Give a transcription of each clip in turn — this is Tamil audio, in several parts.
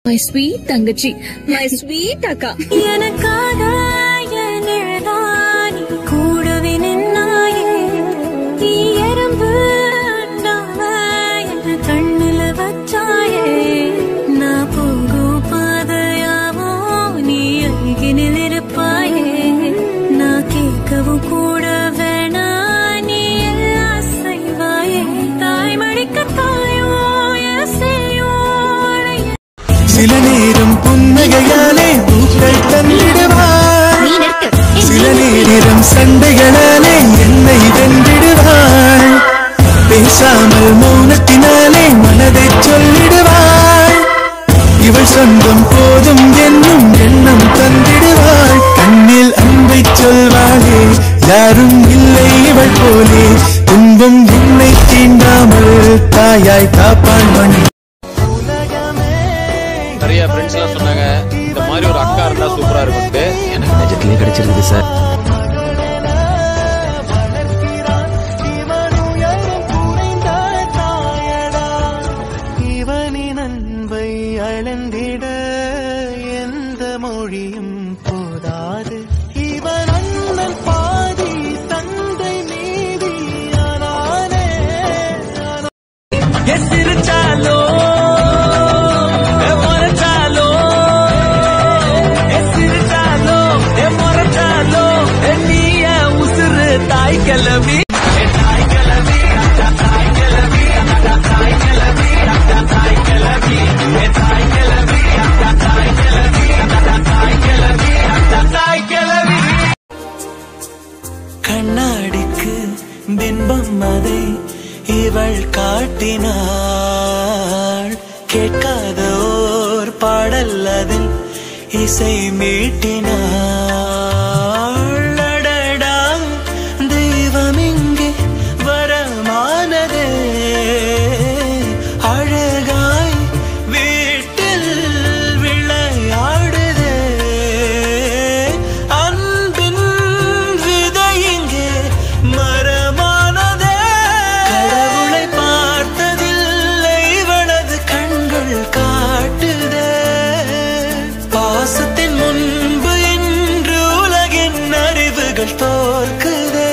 மை ஸ்வீட் தங்கச்சி மை ஸ்வீட் அக்கா எனக்காக என் நிழலாய் கூடவே நின்னாயே. நீ எறும்பு அண்டாம என் கண்ணுல வச்சாயே. நான் போகும் பாதையாவோ நீ அருகினில் இருப்பாயே. நான் கேட்கவும் கூட வேணா நீ எல்லாம் செய்வாயே. தாய்மடிக்க தாயோ எசையோ அழைய சில நேரம் புன்னகையாலே பூக்கள் தந்திடுவாள் சில நேரம் சண்டைகளாலே என்னை வென்றிடுவாள் பேசாமல் மௌனத்தினாலே மனதை சொல்லிடுவாள் இவள் சொந்தம் போதும் என்னும் எண்ணம் தந்திடுவாள் கண்ணில் அன்பை சொல்வாளே யாரும் இல்லை இவள் போலே துன்பம் என்னை தீண்டாமல் தாயாய் காப்பான் மணி நிறைய ஃப்ரெண்ட்ஸ் எல்லாம் சொன்னாங்க இந்த மாதிரி ஒரு அக்கா இருந்தா சூப்பரா இருக்கும்ட்டு எனக்கு நிஜத்திலே கிடைச்சிருக்குது சார் இவனின் அன்பை அளந்திட எந்த மொழியும் போதாது இவன் அண்ணன் பாதி தந்தை மீதி ஆனானே எசிரிச்சாலோ மறைச்சாலோ எசிரிச்சாலோ மறைச்சாலோ நீய உசுறு தாய் கிளம்பி தாய் கிளம்பி தாய் கிளம்பி தாய் கிளம்பி தாய் கிளம்பி தாய் கிளம்பி தாய் கிளம்பி தாய் கிளம்பி தாய் கிளம்பி கண்ணாடிக்கு பிம்பம் அதை இவள் காட்டினாள் கேட்காத ஓர் பாடல் அதில் இசை மீட்டினாள் அடடா தெய்வம் இங்கே வரமானதே அழகாய் வீட்டில் விளையாடுதே அன்பின் விதை இங்கே மரமானதே கடவுளை பார்த்ததில்லை இவளது கண்கள் காட்டுதே பாசத்தின் முன்பு இன்று உலகின் அறிவுகள் தோற்குதே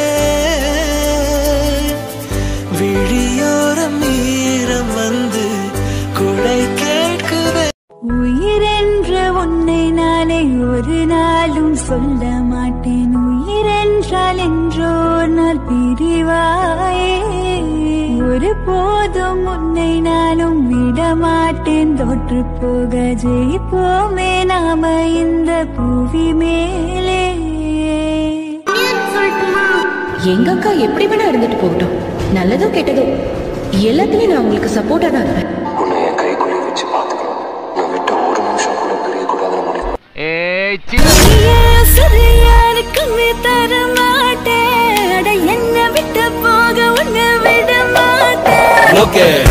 விழியோரம் ஈரம் வந்து குடை கேட்குதே உயிரென்ற உன்னை நாளை ஒரு நாளும் சொல்ல மாட்டேன் உயிரென்றால் என்றோ ஒரு நாள் பிரிவாயே ஒரு போதும் உன்னை நானும் விட மாட்டேன் தோற்று போக ஜெயிப்போமே நாம இந்த புவி மேலே எங்க அக்கா எப்படி வேணா இருந்துட்டு போகட்டும் நல்லதோ கெட்டதோ எல்லாத்துலயும் நான் உங்களுக்கு சப்போர்ட்டா தான் இருப்பேன் உன்னை என் கைக்குள்ளே வச்சு பார்த்துக்கணும் நான் விட்ட ஒரு நிமிஷம் கூட பிரியக்கூடாதுன்னு முடிவு ஏய் சரியாருக்குமே தர மாட்டேன் அட என்ன விட்டு போக உன்னை விட மாட்டேன் ஓகே